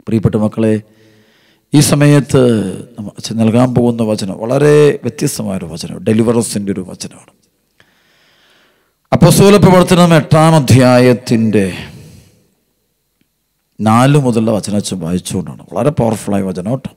പ്രിയപ്പെട്ട മക്കളെ ഈ സമയത്ത് നമ്മ അച്ഛൻ നൽകാൻ പോകുന്ന വചനം വളരെ വ്യത്യസ്തമായൊരു വചനം ഡെലിവറൻസിൻ്റെ ഒരു വചനമാണ് അപ്പസ്തോല പ്രവർത്തനം എട്ടാം അധ്യായത്തിൻ്റെ നാല് മുതലുള്ള വചനം അച്ഛൻ വായിച്ചുകൊണ്ടാണ് വളരെ പവർഫുള്ളായ വചനം കേട്ടോ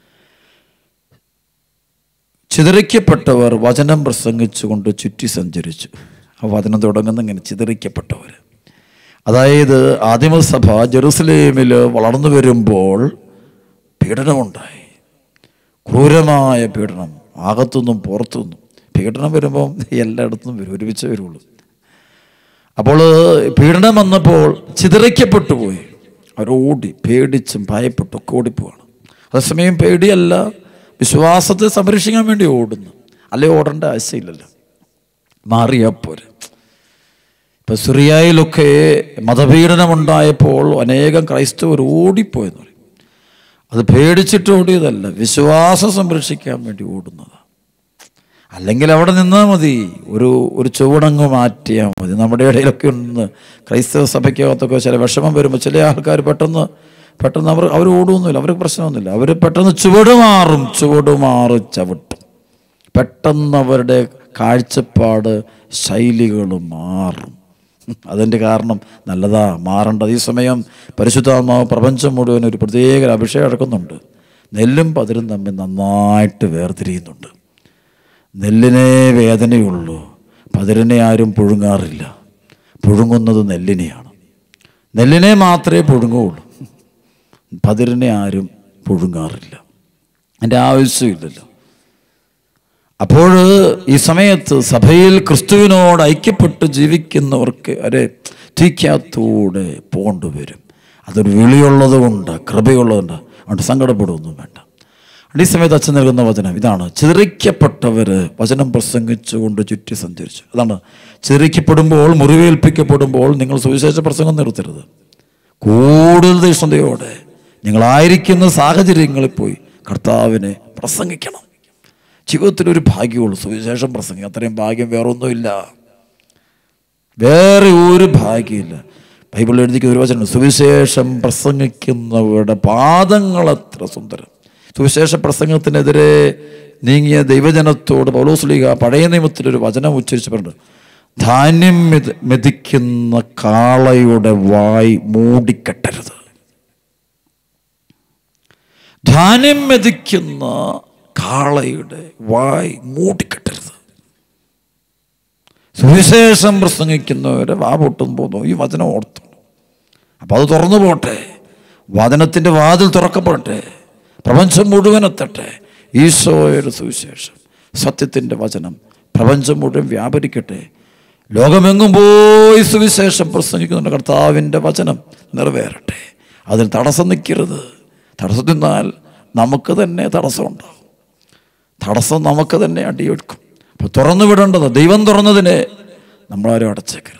ചിതറിക്കപ്പെട്ടവർ വചനം പ്രസംഗിച്ചുകൊണ്ട് ചുറ്റി സഞ്ചരിച്ചു ആ വചനം തുടങ്ങുന്ന ഇങ്ങനെ ചിതറിക്കപ്പെട്ടവർ അതായത് ആദിമസഭ ജെറുസലേമിൽ വളർന്നു വരുമ്പോൾ പീഡനമുണ്ടായി ക്രൂരമായ പീഡനം അകത്തുനിന്നും പുറത്തുനിന്നും പീഡനം വരുമ്പം എല്ലായിടത്തും വരും ഒരുമിച്ച് വരുള്ളൂ അപ്പോൾ പീഡനം വന്നപ്പോൾ ചിതറിക്കപ്പെട്ടു പോയി അവരോടി പേടിച്ചും ഭയപ്പെട്ടൊക്കെ ഓടിപ്പോവാണ് അതേസമയം പേടിയല്ല വിശ്വാസത്തെ സംരക്ഷിക്കാൻ വേണ്ടി ഓടുന്നു അല്ലെ ഓടേണ്ട ആവശ്യമില്ലല്ലോ മാറിയാൽ പോരെ ഇപ്പം സിറിയയിലൊക്കെ മതപീഡനമുണ്ടായപ്പോൾ അനേകം ക്രൈസ്തവർ ഓടിപ്പോയെന്ന് പറയും അത് പേടിച്ചിട്ട് ഓടിയതല്ല വിശ്വാസം സംരക്ഷിക്കാൻ വേണ്ടി ഓടുന്നതാണ് അല്ലെങ്കിൽ അവിടെ നിന്നാൽ മതി ഒരു ഒരു ചുവടങ്ങ് മാറ്റിയാൽ മതി നമ്മുടെ ഇടയിലൊക്കെ ഉണ്ട് ക്രൈസ്തവ സഭയ്ക്കകത്തൊക്കെ ചില വിഷമം വരുമ്പോൾ ചില ആൾക്കാർ പെട്ടെന്ന് പെട്ടെന്ന് അവർ അവർ ഓടുമൊന്നുമില്ല അവർക്ക് പ്രശ്നമൊന്നുമില്ല അവർ പെട്ടെന്ന് ചുവട് മാറും ചുവട് മാറി ചവിട്ടും പെട്ടെന്ന് അവരുടെ കാഴ്ചപ്പാട് ശൈലികൾ മാറും അതിൻ്റെ കാരണം നല്ലതാ മാറേണ്ടത് ഈ സമയം പരിശുദ്ധാത്മാവ് പ്രപഞ്ചം മുഴുവൻ ഒരു പ്രത്യേക അഭിഷേകം നടക്കുന്നുണ്ട് നെല്ലും പതിരും തമ്മിൽ നന്നായിട്ട് വേർതിരിയുന്നുണ്ട് നെല്ലിനെ വേദനയുള്ളൂ പതിരിനെ ആരും പുഴുങ്ങാറില്ല പുഴുങ്ങുന്നത് നെല്ലിനെയാണ് നെല്ലിനെ മാത്രമേ പുഴുങ്ങുകയുള്ളൂ പതിരിനെ ആരും പുഴുങ്ങാറില്ല എൻ്റെ ആവശ്യമില്ലല്ലോ അപ്പോൾ ഈ സമയത്ത് സഭയിൽ ക്രിസ്തുവിനോട് ഐക്യപ്പെട്ട് ജീവിക്കുന്നവർക്ക് അരെ തീക്കകത്തൂടെ പോകേണ്ടി വരും അതൊരു വിളിയുള്ളത് കൊണ്ട് കൃപയുള്ളതുകൊണ്ട് അതുകൊണ്ട് സങ്കടപ്പെടുകയൊന്നും വേണ്ട ഈ സമയത്ത് അച്ഛൻ നൽകുന്ന വചനം ഇതാണ് ചിതറിക്കപ്പെട്ടവർ വചനം പ്രസംഗിച്ചുകൊണ്ട് ചുറ്റി സഞ്ചരിച്ചു അതാണ് ചിതറിക്കപ്പെടുമ്പോൾ മുറിവേൽപ്പിക്കപ്പെടുമ്പോൾ നിങ്ങൾ സുവിശേഷ പ്രസംഗം നിർത്തരുത് കൂടുതൽ തീഷ്ണതയോടെ നിങ്ങളായിരിക്കുന്ന സാഹചര്യങ്ങളിൽ പോയി കർത്താവിനെ പ്രസംഗിക്കണം ജീവിതത്തിലൊരു ഭാഗ്യമുള്ളൂ സുവിശേഷം പ്രസംഗം അത്രയും ഭാഗ്യം വേറൊന്നുമില്ല വേറെ ഒരു ഭാഗ്യമില്ല ബൈബിളിൽ എഴുതിക്കുന്ന ഒരു വചനം സുവിശേഷം പ്രസംഗിക്കുന്നവരുടെ പാദങ്ങൾ എത്ര സുന്ദരം സുവിശേഷ പ്രസംഗത്തിനെതിരെ നീങ്ങിയ ദൈവജനത്തോട് പൗലോസ്ലിക പഴയ നിയമത്തിലൊരു വചനം ഉച്ചരിച്ച് പറഞ്ഞു ധാന്യം മെതി മെതിക്കുന്ന കാളയുടെ വായി മൂടിക്കെട്ടരുത് ധാന്യം മെതിക്കുന്ന കാളയുടെ വായ് മൂടിക്കെട്ടരുത് സുവിശേഷം പ്രസംഗിക്കുന്നവരെ വാ പൊട്ടും പോന്നു ഈ വചനം ഓർത്തു അപ്പോൾ അത് തുറന്നു പോട്ടെ വചനത്തിൻ്റെ വാതിൽ തുറക്കപ്പെടട്ടെ പ്രപഞ്ചം മുഴുവൻ എത്തട്ടെ ഈശോയുടെ സുവിശേഷം സത്യത്തിൻ്റെ വചനം പ്രപഞ്ചം മുഴുവൻ വ്യാപരിക്കട്ടെ ലോകമെങ്ങും പോയി സുവിശേഷം പ്രസംഗിക്കുന്ന കർത്താവിൻ്റെ വചനം നിറവേറട്ടെ അതിൽ തടസ്സം നിൽക്കരുത് തടസ്സം നിന്നാൽ നമുക്ക് തന്നെ തടസ്സമുണ്ടാകും തടസ്സം നമുക്ക് തന്നെ അടിയെടുക്കും അപ്പോൾ തുറന്നു വിടേണ്ടത് ദൈവം തുറന്നതിനെ നമ്മളാരും അടച്ചേക്കരുത്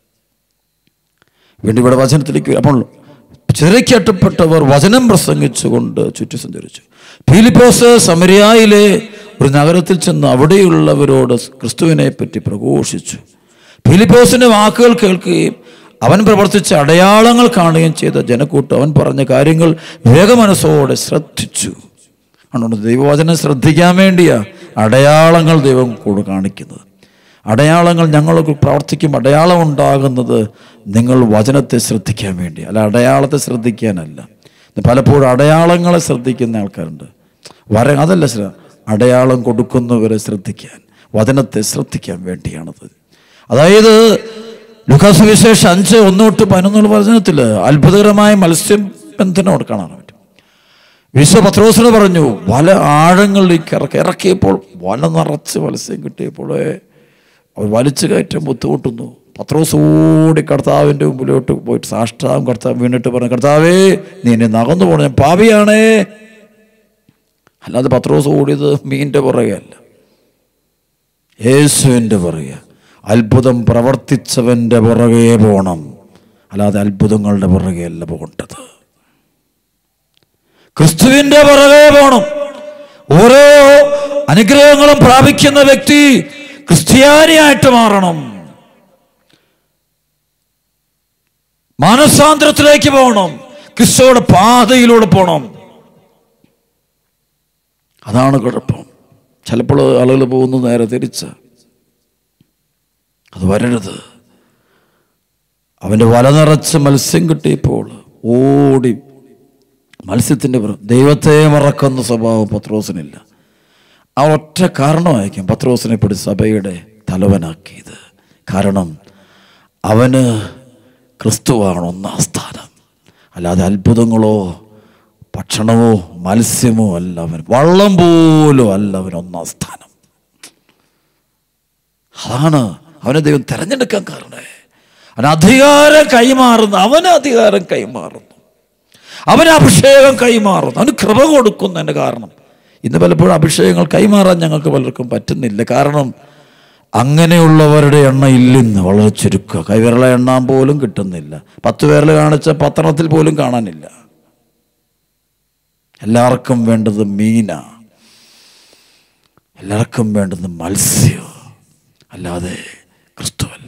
വീണ്ടും ഇവിടെ വചനത്തിലേക്ക് വരും. അപ്പോൾ ചിറക്കട്ടപ്പെട്ടവർ വചനം പ്രസംഗിച്ചുകൊണ്ട് ചുറ്റി സഞ്ചരിച്ചു ഫിലിപ്പോസ് സമരിയായിലെ ഒരു നഗരത്തിൽ ചെന്ന് അവിടെയുള്ളവരോട് ക്രിസ്തുവിനെ പറ്റി പ്രഘോഷിച്ചു ഫിലിപ്പോസിന്റെ വാക്കുകൾ കേൾക്കുകയും അവൻ പ്രവർത്തിച്ച അടയാളങ്ങൾ കാണുകയും ചെയ്ത ജനക്കൂട്ടം അവൻ പറഞ്ഞ കാര്യങ്ങൾ വേഗമനസ്സോടെ ശ്രദ്ധിച്ചു അതുകൊണ്ട് ദൈവവചനം ശ്രദ്ധിക്കാൻ വേണ്ടിയാ അടയാളങ്ങൾ ദൈവം കൂടെ കാണിക്കുന്നത് അടയാളങ്ങൾ ഞങ്ങൾക്ക് പ്രവർത്തിക്കും അടയാളം ഉണ്ടാകുന്നത് നിങ്ങൾ വചനത്തെ ശ്രദ്ധിക്കാൻ വേണ്ടി അല്ല അടയാളത്തെ ശ്രദ്ധിക്കാനല്ല പലപ്പോഴും അടയാളങ്ങളെ ശ്രദ്ധിക്കുന്ന ആൾക്കാരുണ്ട് വര അതല്ല ശ്ര അടയാളം കൊടുക്കുന്നവരെ ശ്രദ്ധിക്കാൻ വചനത്തെ ശ്രദ്ധിക്കാൻ വേണ്ടിയാണത് അതായത് ലുക്കാസ് വിശേഷം അഞ്ച് ഒന്ന് തൊട്ട് പതിനൊന്നുള്ള വചനത്തിൽ അത്ഭുതകരമായ മത്സ്യബന്ധനം കാണാൻ പറ്റും വിശ്വ പത്രോസിന് പറഞ്ഞു വല ആഴങ്ങളിലേക്ക് ഇറക്കി ഇറക്കിയപ്പോൾ വല നിറച്ച് മത്സ്യം കിട്ടിയപ്പോൾ അവർ വലിച്ചു കയറ്റാൻ ബുദ്ധിമുട്ടുന്നു പത്രോസ് ഓടി കർത്താവിൻ്റെ മുമ്പിലോട്ട് പോയിട്ട് സാഷ്ടാം കർത്താവ് വീണിട്ട് പറഞ്ഞു കർത്താവേ നീ എന്നെ നകന്നു പോകണം ഞാൻ പാപിയാണേ അല്ലാതെ പത്രോസ് ഓടിയത് മീൻ്റെ പുറകെയല്ല യേശുവിൻ്റെ പുറകെ അത്ഭുതം പ്രവർത്തിച്ചവൻ്റെ പുറകെ പോകണം അല്ലാതെ അത്ഭുതങ്ങളുടെ പുറകെയല്ല പോകേണ്ടത് ക്രിസ്തുവിൻ്റെ പുറകെ പോകണം ഓരോ അനുഗ്രഹങ്ങളും പ്രാപിക്കുന്ന വ്യക്തി ക്രിസ്ത്യാനിയായിട്ട് മാറണം മാനസാന്തരത്തിലേക്ക് പോകണം ക്രിസ്തുവിടെ പാതയിലൂടെ പോകണം അതാണ് കുഴപ്പം ചിലപ്പോൾ ആളുകൾ പോകുന്നു നേരെ തിരിച്ച അത് വരരുത് അവൻ്റെ വല നിറച്ച് മത്സ്യം കിട്ടിയപ്പോൾ ഓടി മത്സ്യത്തിൻ്റെ പുറം ദൈവത്തെ മറക്കുന്ന സ്വഭാവം പത്രോസിനില്ല ആ ഒറ്റ കാരണമായിരിക്കും പത്രോസിനെ പിടി സഭയുടെ തലവനാക്കിയത് കാരണം അവന് ക്രിസ്തുവാണ് ഒന്നാം സ്ഥാനം അല്ലാതെ അത്ഭുതങ്ങളോ ഭക്ഷണമോ മത്സ്യമോ അല്ല അവൻ വള്ളം പോലും അല്ല അവൻ ഒന്നാം സ്ഥാനം അതാണ് അവനെ ദൈവം തിരഞ്ഞെടുക്കാൻ കാരണേ അവൻ അധികാരം കൈമാറുന്നു അവന് അധികാരം കൈമാറുന്നു അവന് അഭിഷേകം കൈമാറുന്നു അവന് കൃപ കൊടുക്കുന്നതിൻ്റെ കാരണം ഇന്ന് പലപ്പോഴും അഭിഷേകങ്ങൾ കൈമാറാൻ ഞങ്ങൾക്ക് പലർക്കും പറ്റുന്നില്ല കാരണം അങ്ങനെയുള്ളവരുടെ എണ്ണ ഇല്ലെന്ന് വളരെ ചുരുക്കുക കൈവിരള എണ്ണാൻ പോലും കിട്ടുന്നില്ല പത്ത് പേരിൽ കാണിച്ച പത്രത്തിൽ പോലും കാണാനില്ല എല്ലാവർക്കും വേണ്ടത് മീന എല്ലാവർക്കും വേണ്ടത് മത്സ്യം അല്ലാതെ ക്രിസ്തുവല്ല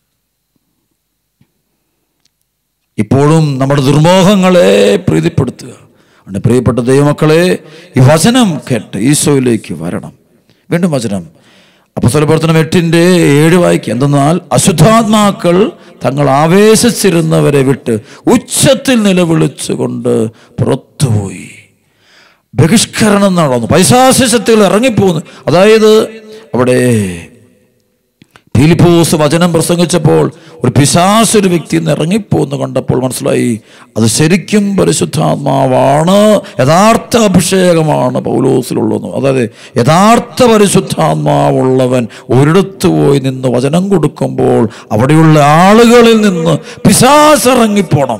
ഇപ്പോഴും നമ്മുടെ ദുർമോഹങ്ങളെ പ്രീതിപ്പെടുത്തുക അതുകൊണ്ട് പ്രിയപ്പെട്ട ദൈവമക്കളെ ഈ വചനം കേട്ട് ഈശോയിലേക്ക് വരണം വീണ്ടും വചനം അപ്പസ്വല പ്രവർത്തനം എട്ടിൻ്റെ ഏഴ് വായിക്കുക എന്തെന്നാൽ അശുദ്ധാത്മാക്കൾ തങ്ങൾ ആവേശിച്ചിരുന്നവരെ വിട്ട് ഉച്ചത്തിൽ നിലവിളിച്ചുകൊണ്ട് പുറത്തുപോയി ബഹിഷ്കരണം നടന്നു പൈശാശക്തികൾ ഇറങ്ങിപ്പോകുന്നു അതായത് അവിടെ ഫിലിപ്പോസ് വചനം പ്രസംഗിച്ചപ്പോൾ ഒരു പിശാസ് ഒരു വ്യക്തി നിന്ന് ഇറങ്ങിപ്പോന്ന് കണ്ടപ്പോൾ മനസ്സിലായി അത് ശരിക്കും പരിശുദ്ധാത്മാവാണ് യഥാർത്ഥ അഭിഷേകമാണ് പൗലോസിലുള്ളത് അതായത് യഥാർത്ഥ പരിശുദ്ധാത്മാവുള്ളവൻ ഒരിടത്ത് പോയി നിന്ന് വചനം കൊടുക്കുമ്പോൾ അവിടെയുള്ള ആളുകളിൽ നിന്ന് പിശാസ് ഇറങ്ങിപ്പോണം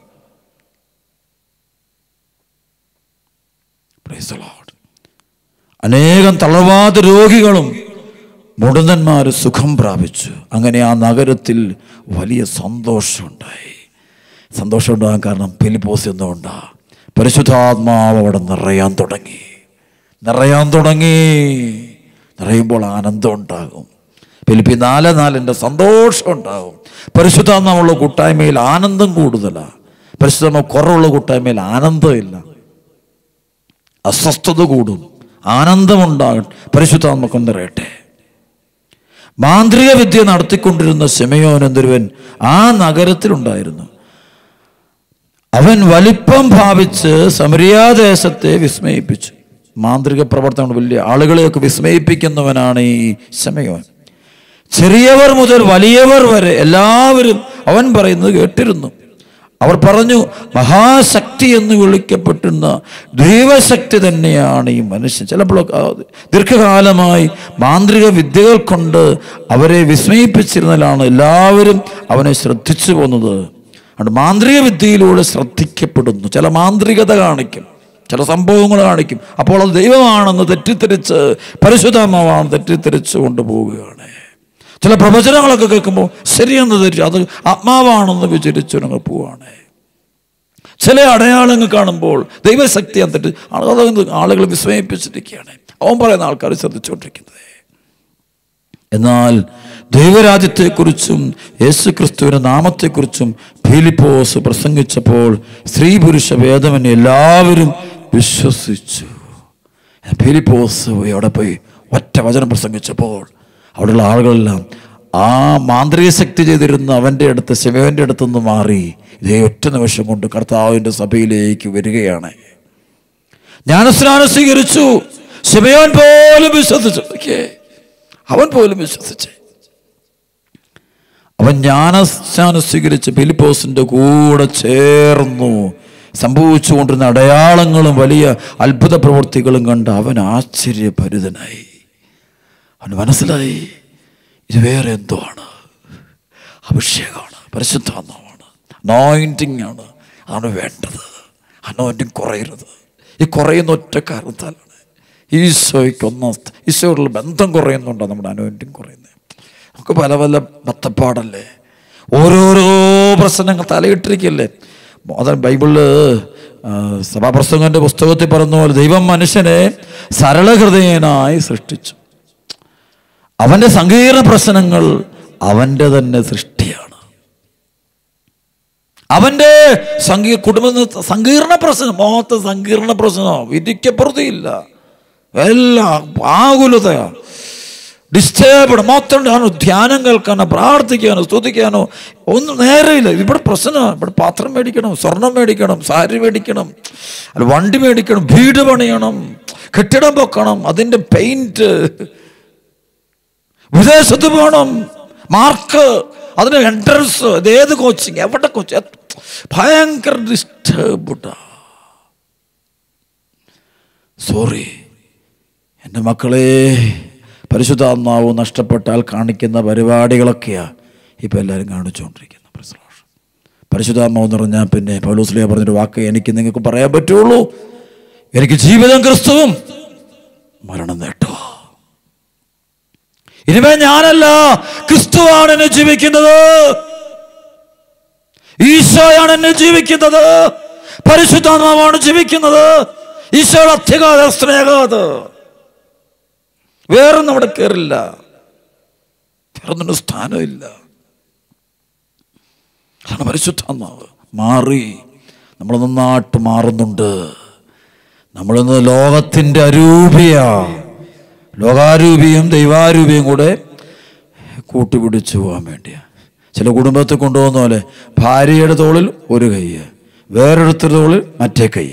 Praise the Lord. അനേകം തളർവാദ രോഗികളും മുടന്തന്മാർ സുഖം പ്രാപിച്ചു അങ്ങനെ ആ നഗരത്തിൽ വലിയ സന്തോഷമുണ്ടായി സന്തോഷം ഉണ്ടാകാൻ കാരണം ഫിലിപ്പോസ് എന്തുകൊണ്ടാ പരിശുദ്ധാത്മാവ് അവിടെ നിറയാൻ തുടങ്ങി നിറയാൻ തുടങ്ങി നിറയുമ്പോൾ ആനന്ദം ഉണ്ടാകും ഫിലിപ്പി നാല് നാലിൻ്റെ സന്തോഷം ഉണ്ടാകും പരിശുദ്ധാത്മാവുള്ള കൂട്ടായ്മയിൽ ആനന്ദം കൂടുതലാണ് പരിശുദ്ധാത്മ കുറവുള്ള കൂട്ടായ്മയിൽ ആനന്ദമില്ല അസ്വസ്ഥത കൂടും ആനന്ദമുണ്ടാകട്ടെ പരിശുദ്ധാത്മക്കം നിറയട്ടെ മാന്ത്രിക വിദ്യ നടത്തിക്കൊണ്ടിരുന്ന ശമയോൻ എന്തൊരുവൻ ആ നഗരത്തിലുണ്ടായിരുന്നു അവൻ വലിപ്പം ഭാവിച്ച് സമരിയാദേശത്തെ വിസ്മയിപ്പിച്ചു മാന്ത്രിക പ്രവർത്തനം വലിയ ആളുകളെയൊക്കെ വിസ്മയിപ്പിക്കുന്നവനാണ് ഈ ശമയോൻ ചെറിയവർ മുതൽ വലിയവർ വരെ എല്ലാവരും അവൻ പറയുന്നത് കേട്ടിരുന്നു അവർ പറഞ്ഞു മഹാശക്തി എന്ന് വിളിക്കപ്പെട്ടുന്ന ദൈവശക്തി തന്നെയാണ് ഈ മനുഷ്യൻ ചിലപ്പോൾ ദീർഘകാലമായി മാന്ത്രിക വിദ്യകൾ കൊണ്ട് അവരെ വിസ്മയിപ്പിച്ചിരുന്നതിലാണ് എല്ലാവരും അവനെ ശ്രദ്ധിച്ചു പോകുന്നത് അതുകൊണ്ട് മാന്ത്രിക വിദ്യയിലൂടെ ശ്രദ്ധിക്കപ്പെടുന്നു ചില മാന്ത്രികത കാണിക്കും ചില സംഭവങ്ങൾ കാണിക്കും അപ്പോൾ അത് ദൈവമാണെന്ന് തെറ്റിദ്ധരിച്ച് പരിശുദ്ധമാവാണ് തെറ്റിദ്ധരിച്ച് കൊണ്ടുപോവുകയാണ് ചില പ്രവചനങ്ങളൊക്കെ കേൾക്കുമ്പോൾ ശരിയെന്ന് ധരിച്ചു അത് ആത്മാവാണെന്ന് വിചരിച്ചു ഞങ്ങൾ പോവാണ് ചില അടയാളങ്ങൾ കാണുമ്പോൾ ദൈവശക്തി എന്നിട്ട് അത് ആളുകൾ വിസ്മയിപ്പിച്ചിരിക്കുകയാണ് അവൻ പറയുന്ന ആൾക്കാർ ശ്രദ്ധിച്ചുകൊണ്ടിരിക്കുന്നത് എന്നാൽ ദൈവരാജ്യത്തെക്കുറിച്ചും യേശു ക്രിസ്തുവിൻ്റെ നാമത്തെക്കുറിച്ചും ഫിലിപ്പോസ് പ്രസംഗിച്ചപ്പോൾ സ്ത്രീ പുരുഷ ഭേദമന്യേ എല്ലാവരും വിശ്വസിച്ചു ഫിലിപ്പോസ് പോയി അവിടെ പോയി ഒറ്റ വചനം പ്രസംഗിച്ചപ്പോൾ അവിടെയുള്ള ആളുകളെല്ലാം ആ മാന്ത്രിക ശക്തി ചെയ്തിരുന്ന അവൻ്റെ അടുത്ത് ശിവൻ്റെ അടുത്തു നിന്ന് മാറി ഇതേ ഒറ്റ നിമിഷം കൊണ്ട് കർത്താവിൻ്റെ സഭയിലേക്ക് വരികയാണ് ജ്ഞാനസ്നാനം സ്വീകരിച്ചു ശിവയോൻ പോലും വിശ്വസിച്ചു ഓക്കേ അവൻ പോലും വിശ്വസിച്ചേ അവൻ ജ്ഞാനസ്നാനം സ്വീകരിച്ച് ഫിലിപ്പോസിന്റെ കൂടെ ചേർന്നു സംഭവിച്ചുകൊണ്ടിരുന്ന അടയാളങ്ങളും വലിയ അത്ഭുത പ്രവൃത്തികളും കണ്ട് അവൻ ആശ്ചര്യഭരിതനായി അവന് മനസ്സിലായി ഇത് വേറെ എന്തോ ആണ് അഭിഷേകമാണ് പരിശുദ്ധാത്മാവാണ് അനോയിൻറ്റിങ് ആണ് അതാണ് വേണ്ടത് അനോയിൻറ്റിങ് കുറയരുത് ഈ കുറയുന്ന ഒറ്റ കാരണത്താലാണ് ഈശോയ്ക്ക് ഒന്നാം സ്ഥ- ഈശോയോടുള്ള ബന്ധം കുറയുന്നുണ്ടോ നമ്മുടെ അനോയിൻറ്റിങ് കുറയുന്നത് നമുക്ക് പല പല ബത്തപ്പാടല്ലേ ഓരോരോ പ്രശ്നങ്ങൾ തലയിട്ടിരിക്കല്ലേ അതാണ് ബൈബിളില് ആ, സഭാപ്രസംഗന്റെ പുസ്തകത്തിൽ പറഞ്ഞ പോലെ ദൈവം മനുഷ്യനെ സരളഹൃദയനായി സൃഷ്ടിച്ചു അവൻ്റെ സങ്കീർണ പ്രശ്നങ്ങൾ അവൻ്റെ തന്നെ സൃഷ്ടിയാണ് അവൻ്റെ സങ്കീ കുടുംബ സങ്കീർണ പ്രശ്നം മോത്ത സങ്കീർണ പ്രശ്നമോ വിധിക്കപ്പുറത്തിയില്ല എല്ലാം ആകുലതയാണ് ഡിസ്റ്റേബിഡ് മൊത്തം ആണ് ധ്യാനം കേൾക്കാനോ പ്രാർത്ഥിക്കാനോ സ്തുതിക്കാനോ ഒന്നും നേരെയില്ല ഇവിടെ പ്രശ്നമാണ് ഇവിടെ പാത്രം മേടിക്കണം സ്വർണം മേടിക്കണം സാരി മേടിക്കണം അല്ല വണ്ടി മേടിക്കണം വീട് പണിയണം കെട്ടിടം വെക്കണം അതിൻ്റെ പെയിൻറ്റ് വിദേശത്ത് പോകണം മാർക്ക് അതിന് എൻട്രൻസ് ഇത് ഏത് കോച്ചിങ് എവിടെ കോച്ചിങ് ഭയങ്കര ഡിസ്റ്റർബ്ഡാ സോറി എൻ്റെ മക്കളെ പരിശുദ്ധാത്മാവ് നഷ്ടപ്പെട്ടാൽ കാണിക്കുന്ന പരിപാടികളൊക്കെയാണ് ഇപ്പം എല്ലാവരും കാണിച്ചുകൊണ്ടിരിക്കുന്നത് പരിശുദ്ധാത്മാവ് എന്ന് പറഞ്ഞാൽ പിന്നെ പൗലോസ്ലിയ പറഞ്ഞൊരു വാക്ക് എനിക്ക് നിങ്ങൾക്ക് പറയാൻ പറ്റുള്ളൂ എനിക്ക് ജീവിതം ക്രിസ്തുവും മരണം നേട്ടോ ഇനിമേ ഞാനല്ല ക്രിസ്തുവാണ് എന്നെ ജീവിക്കുന്നത് ഈശോയാണ് എന്നെ ജീവിക്കുന്നത് പരിശുദ്ധാത്മാവാണ് ജീവിക്കുന്നത് ഈശോയുടെ അത്യഗാത സ്നേഹാത് വേറൊന്നും അവിടെ കയറില്ല വേറൊന്നിനും സ്ഥാനമില്ല അതാണ് പരിശുദ്ധാത്മാവ് മാറി നമ്മൾ നന്നായിട്ട് മാറുന്നുണ്ട് നമ്മളിന്ന് ലോകത്തിൻ്റെ അരൂപിയാ ലോകാരൂപിയും ദൈവാരൂപിയും കൂടെ കൂട്ടുപിടിച്ചു പോകാൻ വേണ്ടിയാ ചില കുടുംബത്തിൽ കൊണ്ടുപോകുന്ന പോലെ ഭാര്യയുടെ തോളിൽ ഒരു കൈ വേറൊരുത്തരുടെ തോളിൽ മറ്റേ കൈ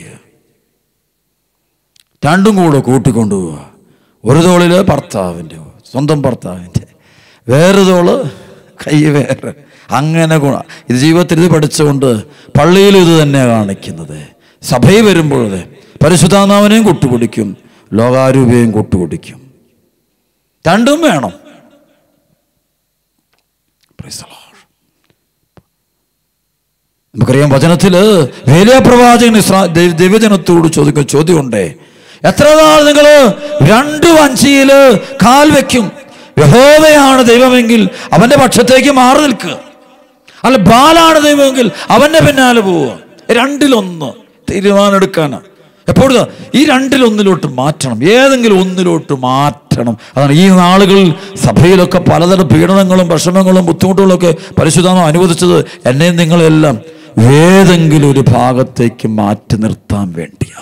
രണ്ടും കൂടെ കൂട്ടിക്കൊണ്ടുപോവുക ഒരു തോളിൽ ഭർത്താവിൻ്റെ സ്വന്തം ഭർത്താവിൻ്റെ വേറെ തോള് കൈ വേറെ അങ്ങനെ ഗുണ ഇത് ജീവിതത്തിൽ ഇത് പഠിച്ചുകൊണ്ട് പള്ളിയിലും ഇത് തന്നെ കാണിക്കുന്നത് സഭയിൽ വരുമ്പോഴേ പരിശുദ്ധാനാമനെയും കൂട്ടുപിടിക്കും ലോകാരൂപയും കൂട്ടുപിടിക്കും രണ്ടും വേണം Praise the Lord. നമുക്കറിയാം വചനത്തില് വേലിയ പ്രവാചകൻ ഇസ്രാ- ദൈവ- ദൈവജനത്തോട് ചോദിക്കുന്ന ചോദ്യമുണ്ടേ എത്ര നാൾ നിങ്ങൾ രണ്ടു വഞ്ചിയില് കാൽ വെക്കും യഹോവയാണ് ദൈവമെങ്കിൽ അവന്റെ പക്ഷത്തേക്ക് മാറി നിൽക്കുക അല്ല ബാലാണ് ദൈവമെങ്കിൽ അവന്റെ പിന്നാലെ പോവുക രണ്ടിലൊന്ന് തീരുമാനം എടുക്കാനാ എപ്പോഴും ഇതാ, ഈ രണ്ടിലൊന്നിലോട്ട് മാറ്റണം ഏതെങ്കിലും ഒന്നിലോട്ട് മാറ്റണം അതാണ് ഈ നാളുകളിൽ സഭയിലൊക്കെ പലതരം പീഡനങ്ങളും വിഷമങ്ങളും ബുദ്ധിമുട്ടുകളും ഒക്കെ പരിശുദ്ധമോ അനുവദിച്ചത് എന്നെയും നിങ്ങളെല്ലാം ഏതെങ്കിലും ഒരു ഭാഗത്തേക്ക് മാറ്റി നിർത്താൻ വേണ്ടിയാ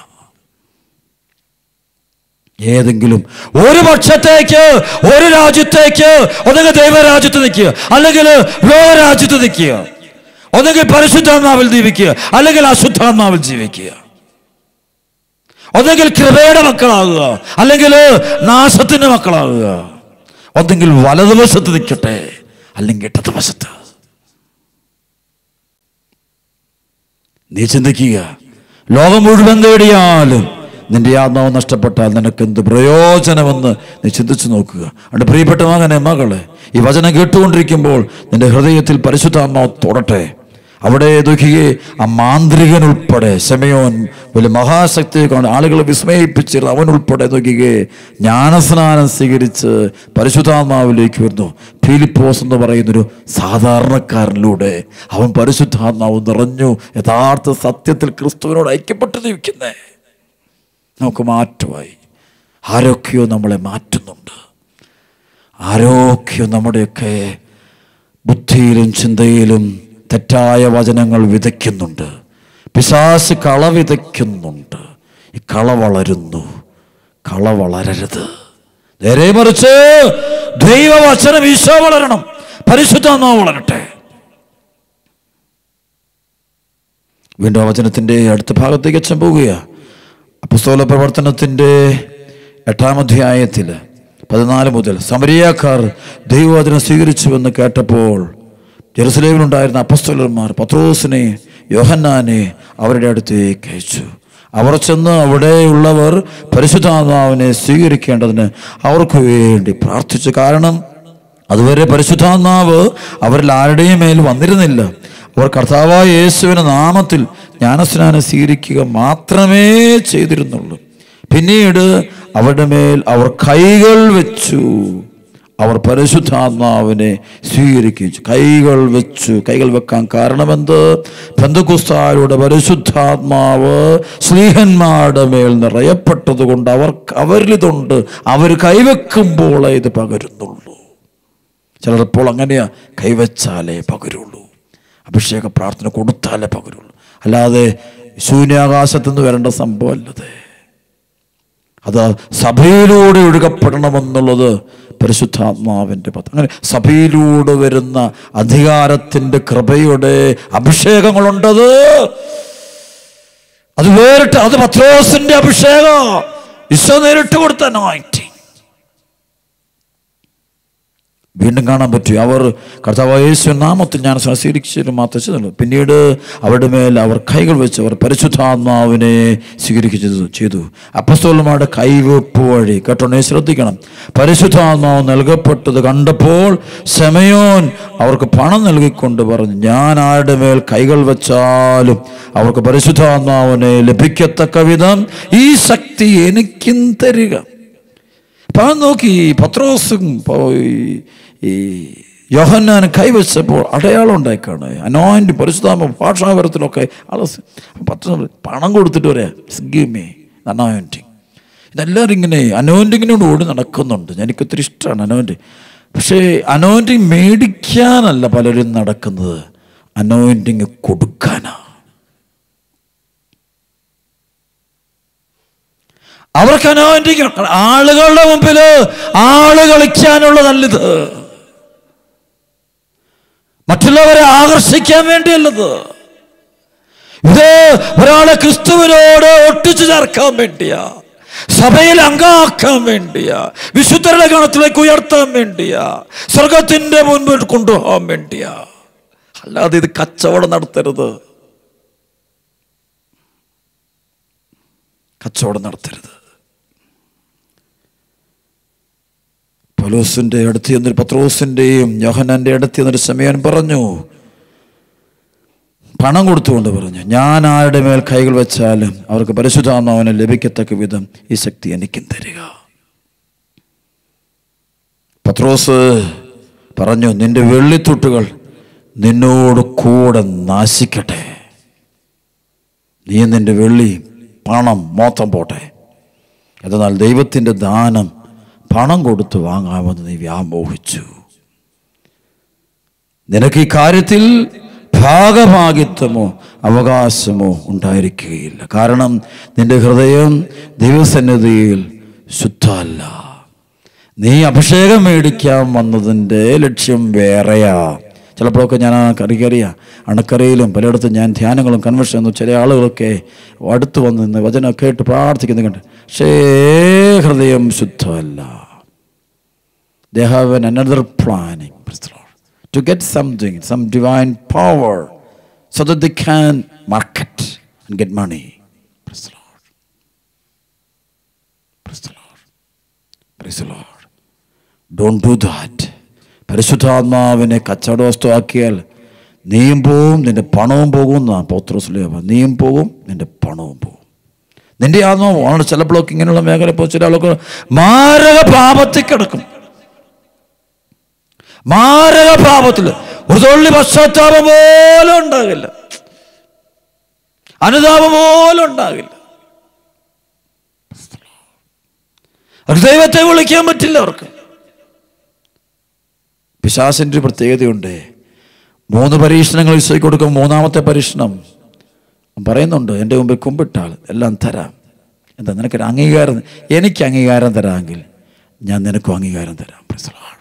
ഏതെങ്കിലും ഒരു പക്ഷത്തേക്ക് ഒരു രാജ്യത്തേക്ക് ഒന്നെങ്കിൽ ദൈവരാജ്യത്ത് നിൽക്കുക അല്ലെങ്കിൽ ലോകരാജ്യത്ത് നിൽക്കുക ഒന്നെങ്കിൽ പരിശുദ്ധാത്മാവിൽ ജീവിക്കുക അല്ലെങ്കിൽ അശുദ്ധാത്മാവിൽ ജീവിക്കുക ഒന്നെങ്കിൽ കൃപയുടെ മക്കളാകുക അല്ലെങ്കിൽ നാശത്തിന്റെ മക്കളാകുക ഒന്നെങ്കിൽ വലതുവശത്ത് നിൽക്കട്ടെ അല്ലെങ്കിൽ ഇടതുവശത്ത് നീ ചിന്തിക്കുക ലോകം മുഴുവൻ തേടിയാലും നിന്റെ ആത്മാവ് നഷ്ടപ്പെട്ടാൽ നിനക്ക് എന്ത് പ്രയോജനമെന്ന് നീ ചിന്തിച്ചു നോക്കുക അതുകൊണ്ട് പ്രിയപ്പെട്ട മകനെ മകളെ ഈ വചനം കേട്ടുകൊണ്ടിരിക്കുമ്പോൾ നിന്റെ ഹൃദയത്തിൽ പരിശുദ്ധാത്മാവ് തൊടട്ടെ അവിടെ ദുഃഖിയെ ആ മാന്ത്രികൻ ഉൾപ്പെടെ ശമയോൻ വലിയ മഹാശക്തിയെ കൊണ്ട് ആളുകളെ വിസ്മയിപ്പിച്ചിരുന്നു അവൻ ഉൾപ്പെടെ ദുഃഖിയെ ജ്ഞാനസ്നാനം സ്വീകരിച്ച് പരിശുദ്ധാത്മാവിലേക്ക് വരുന്നു ഫിലിപ്പോസ് എന്ന് പറയുന്നൊരു സാധാരണക്കാരനിലൂടെ അവൻ പരിശുദ്ധാത്മാവ് നിറഞ്ഞു യഥാർത്ഥ സത്യത്തിൽ ക്രിസ്തുവിനോട് ഐക്യപ്പെട്ട് ജീവിക്കുന്നേ നമുക്ക് മാറ്റമായി ആരൊക്കെയോ നമ്മളെ മാറ്റുന്നുണ്ട് ആരൊക്കെയോ നമ്മുടെയൊക്കെ ബുദ്ധിയിലും ചിന്തയിലും തെറ്റായ വചനങ്ങൾ വിതയ്ക്കുന്നുണ്ട് പിശാസ് കള വിതയ്ക്കുന്നുണ്ട് ഈ കള വളരുന്നു കള വളരരുത് നേരെ മറിച്ച് ദൈവവചനം ഈശോ വളരണം പരിശുദ്ധാത്മാവ് വളരട്ടെ വീണ്ടും ആ വചനത്തിൻ്റെ അടുത്ത ഭാഗത്തേക്ക് അച്ഛൻ പോവുകയാണ് അപ്പസ്തോല പ്രവർത്തനത്തിൻ്റെ എട്ടാം അധ്യായത്തിൽ പതിനാല് മുതൽ സമരിയാക്കാർ ദൈവവചനം സ്വീകരിച്ചുവെന്ന് കേട്ടപ്പോൾ ജെറുസലേമിലുണ്ടായിരുന്ന അപ്പസ്തോലന്മാർ പത്രോസിനെ യോഹന്നാനെ അവരുടെ അടുത്തേക്ക് അയച്ചു അവർ ചെന്ന് അവിടെയുള്ളവർ പരിശുദ്ധാത്മാവിനെ സ്വീകരിക്കേണ്ടതിന് അവർക്ക് വേണ്ടി പ്രാർത്ഥിച്ചു കാരണം അതുവരെ പരിശുദ്ധാത്മാവ് അവരിൽ ആരുടെയും മേൽ വന്നിരുന്നില്ല അവർ കർത്താവായ യേശുവിന്റെ നാമത്തിൽ ജ്ഞാനസ്നാനം സ്വീകരിക്കുക മാത്രമേ ചെയ്തിരുന്നുള്ളൂ പിന്നീട് അവരുടെ മേൽ അവർ കൈകൾ വെച്ചു അവർ പരിശുദ്ധാത്മാവിനെ സ്വീകരിച്ചു കൈകൾ വെച്ചു കൈകൾ വെക്കാൻ കാരണമെന്ത് ബന്ധുക്കുസ്താരുടെ പരിശുദ്ധാത്മാവ് സ്ലീഹന്മാരുടെ മേൽ നിറയപ്പെട്ടത് കൊണ്ട് അവർ അവരിലിതുണ്ട് അവർ കൈവെക്കുമ്പോൾ ഇത് പകരുന്നുള്ളൂ ചിലപ്പോൾ അങ്ങനെയാ കൈവച്ചാലേ പകരുള്ളൂ അഭിഷേക പ്രാർത്ഥന കൊടുത്താലേ പകരുള്ളൂ അല്ലാതെ ശൂന്യാകാശത്തു നിന്ന് വരേണ്ട സംഭവമല്ലത് അത് സഭയിലൂടെ ഒഴുകപ്പെടണമെന്നുള്ളത് പരിശുദ്ധാത്മാവിൻ്റെ പദ്ധതി അങ്ങനെ സഭയിലൂടെ വരുന്ന അധികാരത്തിൻ്റെ കൃപയുടെ അഭിഷേകങ്ങളുണ്ടത് അത് വേറിട്ട് അത് പത്രോസിന്റെ അഭിഷേകം ഈശോ നേരിട്ട് കൊടുത്ത anointing. വീണ്ടും കാണാൻ പറ്റും അവർ കർത്താവ് യേശു നാമത്തിൽ ഞാൻ സ്വീകരിച്ചു മാത്രമേ പിന്നീട് അവരുടെ മേൽ അവർ കൈകൾ വെച്ച് അവർ പരിശുദ്ധാത്മാവിനെ സ്വീകരിക്കുക ചെയ്തു അപ്പസ്തോലന്മാരുടെ കൈവെപ്പ് വഴി കേട്ടോണേ ശ്രദ്ധിക്കണം പരിശുദ്ധാത്മാവ് നൽകപ്പെട്ടത് കണ്ടപ്പോൾ സമയോൻ അവർക്ക് പണം നൽകിക്കൊണ്ട് പറഞ്ഞു ഞാൻ ആരുടെ മേൽ കൈകൾ വെച്ചാലും അവർക്ക് പരിശുദ്ധാത്മാവിനെ ലഭിക്കത്തക്ക വിധം ഈ ശക്തി എനിക്കും തരിക അപ്പൊ അവൻ നോക്കി പത്രോസും പോയി ഈ യോഹന്നാൻ കൈവച്ചപ്പോൾ അടയാളം ഉണ്ടായിക്കാണ് അനോയിൻ്റ് പരിശുദ്ധാമ ഭാഷാപരത്തിലൊക്കെ ആള് സ് പത്ര പണം കൊടുത്തിട്ട് പറയാ ഗിമേ അനോയിൻറ്റിങ് ഇതെല്ലാവരും ഇങ്ങനെ അനോയിൻറ്റിങ്ങിനോട് ഓടി നടക്കുന്നുണ്ട് എനിക്ക് ഒത്തിരി ഇഷ്ടമാണ് അനോയിൻറ്റിങ് പക്ഷേ അനോയിൻറ്റിങ് മേടിക്കാനല്ല പലരും നടക്കുന്നത് അനോയിൻറ്റിങ് കൊടുക്കാനാണ് അവർക്ക് അനോയിൻറ്റിങ് ആളുകളുടെ മുമ്പിൽ ആള് കളിക്കാനുള്ളതല്ലിത് മറ്റുള്ളവരെ ആകർഷിക്കാൻ വേണ്ടിയല്ലത് ഇത് ഒരാളെ ക്രിസ്തുവിനോട് ഒട്ടിച്ചു ചേർക്കാൻ വേണ്ടിയാ സഭയിൽ അംഗമാക്കാൻ വേണ്ടിയാ വിശുദ്ധരുടെ ഗണത്തിലേക്ക് ഉയർത്താൻ വേണ്ടിയാ സ്വർഗത്തിന്റെ മുൻപിൽ കൊണ്ടുപോകാൻ വേണ്ടിയാ അല്ലാതെ ഇത് കച്ചവടം നടത്തരുത് കച്ചവടം നടത്തരുത് പൗലോസിന്റെ അടുത്ത് ചെന്നൊരു പത്രോസിന്റെയും യോഹനാന്റെ അടുത്ത് ചെന്നൊരു സമയം പറഞ്ഞു പണം കൊടുത്തുകൊണ്ട് പറഞ്ഞു ഞാൻ ആരുടെ മേൽ കൈകൾ വെച്ചാലും അവർക്ക് പരിശുദ്ധാത്മാവിനെ ലഭിക്കത്തക്ക വിധം ഈ ശക്തി എനിക്കും തരിക പത്രോസ് പറഞ്ഞു നിന്റെ വെള്ളിത്തുട്ടുകൾ നിന്നോട് കൂടെ നാശിക്കട്ടെ നീ നിന്റെ വെള്ളി പണം മൊത്തം പോട്ടെ എന്നാൽ ദൈവത്തിൻ്റെ ദാനം പണം കൊടുത്ത് വാങ്ങാമെന്ന് നീ വ്യാമോഹിച്ചു നിനക്ക് ഈ കാര്യത്തിൽ ഭാഗഭാഗിത്വമോ അവകാശമോ ഉണ്ടായിരിക്കുകയില്ല കാരണം നിന്റെ ഹൃദയം ദൈവസന്നിധിയിൽ ശുദ്ധമല്ല നീ അഭിഷേകം മേടിക്കാൻ വന്നതിൻ്റെ ലക്ഷ്യം വേറെയാ ചിലപ്പോഴൊക്കെ ഞാൻ കറിക്കറിയാം അണക്കരയിലും പലയിടത്തും ഞാൻ ധ്യാനങ്ങളും കൺവെൻഷൻ ഒന്നും ചില ആളുകളൊക്കെ അടുത്ത് വന്ന് നിന്ന് വചനം കേട്ട് പ്രാർത്ഥിക്കുന്ന കണ്ട് പക്ഷേ ഹൃദയം ശുദ്ധമല്ല they have an another planning to get something, some divine power, so that they can market and get money. Praise the Lord. Praise the Lord. Praise the Lord. Don't do that. പരിശുദ്ധാത്മാവിനെ കച്ചവട വസ്തുവാക്കിയാൽ നീയും പോവും നിന്റെ പണവും പോകും എന്നാ പൗത്രോസ്ലിയ നീയും പോകും നിന്റെ പണവും പോകും നിന്റെ ആത്മാവും ആണ് ചിലപ്പോഴൊക്കെ ഇങ്ങനെയുള്ള മേഖല ഇപ്പോൾ ചില ആളൊക്കെ മാരക പാപത്തിൽ കിടക്കും മാരക പാപത്തിൽ ഒരു തുള്ളി പശ്ചാത്താപം പോലും ഉണ്ടാകില്ല അനുതാപം പോലും ഉണ്ടാകില്ല അവർക്ക് ദൈവത്തെ വിളിക്കാൻ പറ്റില്ല അവർക്ക് പിശാസിൻ്റെ ഒരു പ്രത്യേകതയുണ്ട് മൂന്ന് പരീക്ഷണങ്ങൾ ഈശോയ്ക്ക് കൊടുക്കും മൂന്നാമത്തെ പരീക്ഷണം അവൻ പറയുന്നുണ്ട് എൻ്റെ മുമ്പിൽ കുമ്പിട്ടാൾ എല്ലാം തരാം എന്താ നിനക്കൊരു അംഗീകാരം എനിക്ക് അംഗീകാരം തരാമെങ്കിൽ ഞാൻ നിനക്കും അംഗീകാരം തരാം Praise the Lord.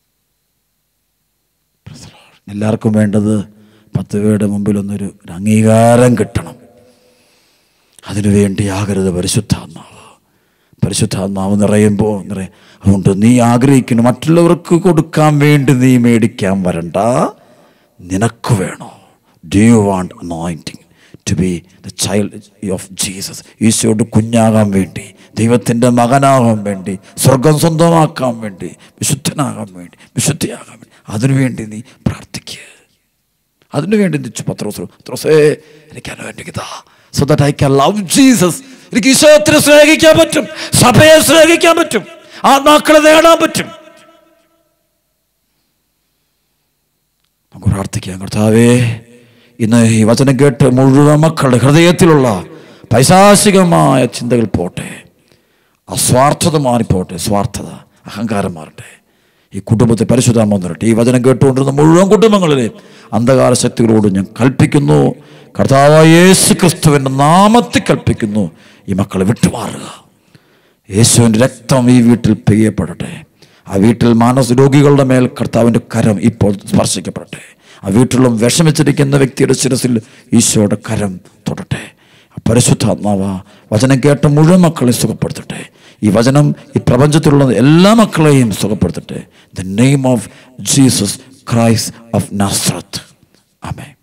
Praise the Lord. എല്ലാവർക്കും വേണ്ടത് പത്ത് പേരുടെ മുമ്പിൽ ഒന്നൊരു ഒരു അംഗീകാരം കിട്ടണം അതിനു വേണ്ടിയാകരുത് പരിശുദ്ധാത്മാവ് പരിശുദ്ധാത്മാവ് നിറയുമ്പോൾ നിറയ അതുകൊണ്ട് നീ ആഗ്രഹിക്കുന്നു മറ്റുള്ളവർക്ക് കൊടുക്കാൻ വേണ്ടി നീ മേടിക്കാൻ വരണ്ട നിനക്ക് വേണോ do you want anointing to be the child of Jesus ഈശോയുടെ കുഞ്ഞാകാൻ വേണ്ടി ദൈവത്തിൻ്റെ മകനാകാൻ വേണ്ടി സ്വർഗം സ്വന്തമാക്കാൻ വേണ്ടി വിശുദ്ധനാകാൻ വേണ്ടി വിശുദ്ധിയാകാൻ വേണ്ടി അതിനുവേണ്ടി നീ പ്രാർത്ഥിക്കുക അതിനുവേണ്ടി നിച്ചു പത്രോസ് പത്രോസേ എനിക്ക് അനുവേണ്ടിക്കതാ so that I can love Jesus എനിക്ക് ഈശോത്തിനെ സ്നേഹിക്കാൻ പറ്റും സഭയെ സ്നേഹിക്കാൻ പറ്റും ആത്മാക്കളെ നേടാൻ പറ്റും നമുക്ക് പ്രാർത്ഥിക്കാം കർത്താവേ ഇന്ന് ഈ വചനം കേട്ട് മുഴുവൻ മക്കളുടെ ഹൃദയത്തിലുള്ള പൈശാചികമായ ചിന്തകൾ പോട്ടെ അസ്വാർത്ഥത മാറിപ്പോട്ടെ സ്വാർത്ഥത അഹങ്കാരം മാറട്ടെ ഈ കുടുംബത്തെ പരിശുദ്ധാമ തരട്ടെ ഈ വചനം കേട്ടുകൊണ്ടിരുന്ന മുഴുവൻ കുടുംബങ്ങളിലെയും അന്ധകാര ശക്തികളോട് ഞാൻ കൽപ്പിക്കുന്നു കർത്താവായ യേശു ക്രിസ്തുവിൻ്റെ നാമത്തിൽ കൽപ്പിക്കുന്നു ഈ മക്കളെ വിട്ടുമാറുക യേശുവിൻ്റെ രക്തം ഈ വീട്ടിൽ പെയ്യപ്പെടട്ടെ ആ വീട്ടിൽ മാനസ രോഗികളുടെ മേൽ കർത്താവിൻ്റെ കരം ഇപ്പോൾ സ്പർശിക്കപ്പെടട്ടെ ആ വീട്ടിലും വിഷമിച്ചിരിക്കുന്ന വ്യക്തിയുടെ ശിരസിൽ ഈശോയുടെ കരം തൊടട്ടെ പരിശുദ്ധാത്മാവ വചനം കേട്ട മുഴുവൻ മക്കളെയും സുഖപ്പെടുത്തട്ടെ ഈ വചനം ഈ പ്രപഞ്ചത്തിലുള്ള എല്ലാ മക്കളെയും സുഖപ്പെടുത്തട്ടെ the name of Jesus Christ of Nazareth ആമേ